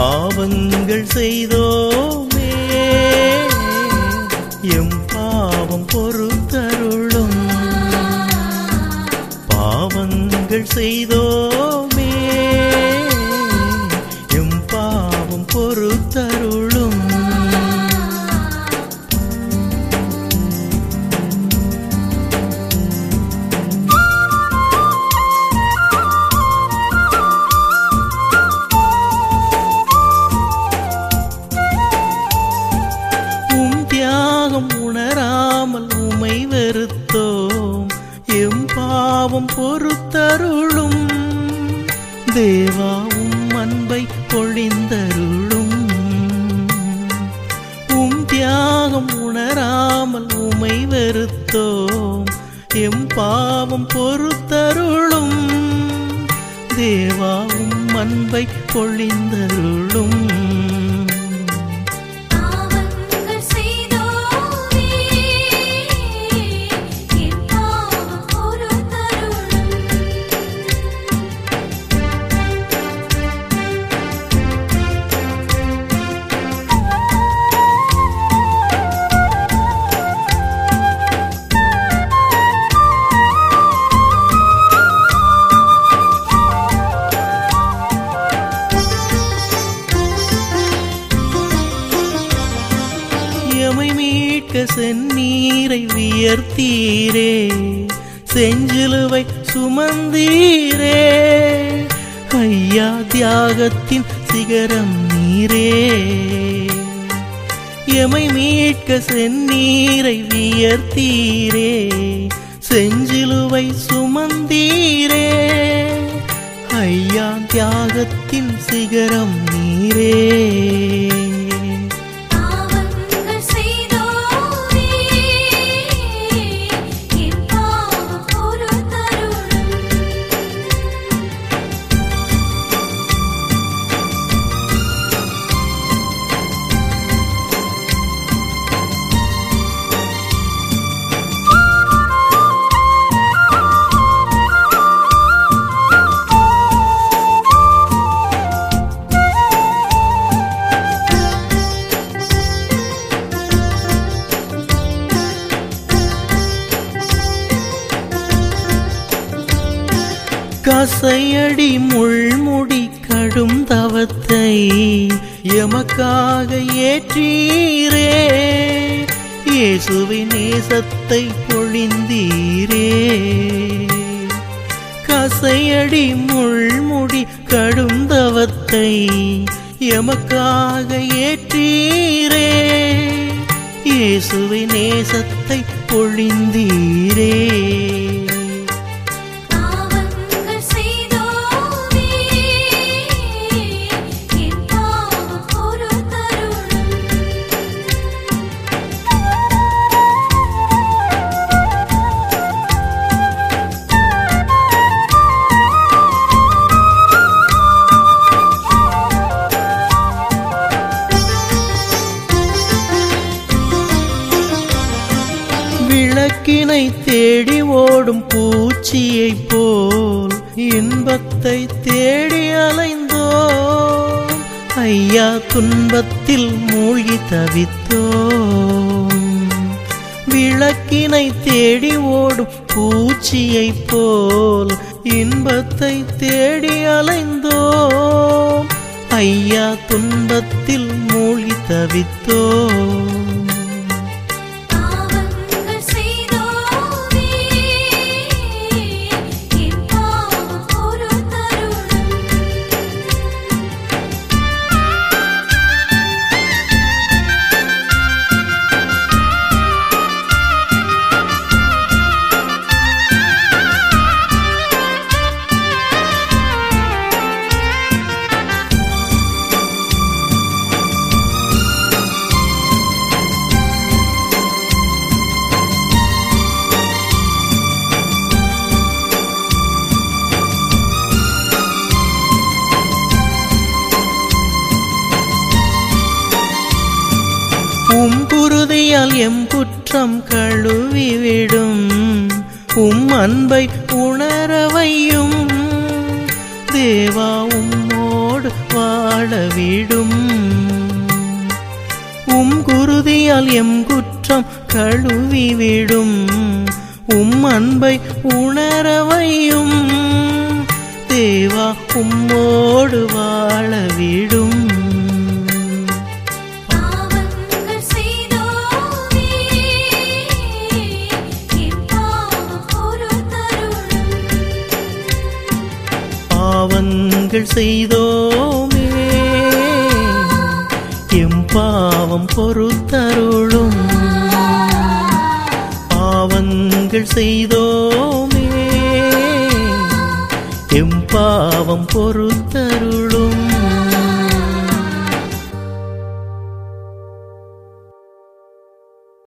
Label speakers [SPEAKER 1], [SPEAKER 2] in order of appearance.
[SPEAKER 1] பாவங்கள் செய்தோமே எம் பாவம் பொறுத்தருளும் பாவங்கள் செய்தோமே எம் பாவம் பொறுத்தருளும் உம் தியாகம் உணராமல் உமை வெறுத்தோம் எம் பாவம் பொறுத்தருளும் தேவா உம் அன்பை பொழிந்தருளும் உம் தியாகம் உணராமல் உமை வெறுத்தோம் எம் பாவம் பொறுத்தருளும் தேவா உம் அன்பை பொழிந்தருளும்
[SPEAKER 2] பாவங்கள் செய்தோமே என் பாவம் பொறுத்தருளும்
[SPEAKER 1] எமை மீட்க செந்நீரை வியர்த்தீரே செஞ்சிலுவை சுமந்தீரே ஐயா தியாகத்தின் சிகரம் நீரே எமை மீட்க செந்நீரை வியர்த்தீரே செஞ்சிலுவை சுமந்தீரே ஐயா தியாகத்தின் சிகரம் நீரே
[SPEAKER 2] பாவங்கள் செய்தோமே என் பாவம் பொறுத்தருளும்
[SPEAKER 1] கசையடி முள்முடி கடும் தவத்தை எமக்காக ஏற்றீரே இயேசுவின் நேசத்தை பொழிந்தீரே கசையடி முள்முடி கடும் தவத்தை எமக்காக ஏற்றீரே இயேசுவின் நேசத்தை பொழிந்தீரே
[SPEAKER 2] பாவங்கள் செய்தோமே என் பாவம் பொறுத்தருளும்
[SPEAKER 1] விளக்கினை தேடி ஓடும் பூச்சியைப் போல் இன்பத்தை தேடி அலைந்தோம் ஐயா துன்பத்தில் மூழ்கி தவித்தோம் விளக்கினை தேடி ஓடும் பூச்சியைப் போல் இன்பத்தை தேடி அலைந்தோம் ஐயா துன்பத்தில் மூழ்கி தவித்தோம்
[SPEAKER 2] பாவங்கள் செய்தோமே என் பாவம் பொறுத்தருளும்
[SPEAKER 1] உம் குருதியால் எம் குற்றம் கழுவிவிடும் உம் அன்பை உணரவையும் தேவா உம்மோடு உம்மோடு வாழவிடும் உம் குருதியால் எம் குற்றம் கழுவிவிடும் உம் அன்பை உணரவையும் தேவா உம்மோடு வாழவிடும்
[SPEAKER 2] பாவங்கள் செய்தோமே என் பாவம் பொறுத்தருளும்
[SPEAKER 1] பாவங்கள் செய்தோமே எம் பாவம் பொறுத்தருளும் பாவங்கள் செய்தோமே எம் பாவம் பொறுத்தருளும்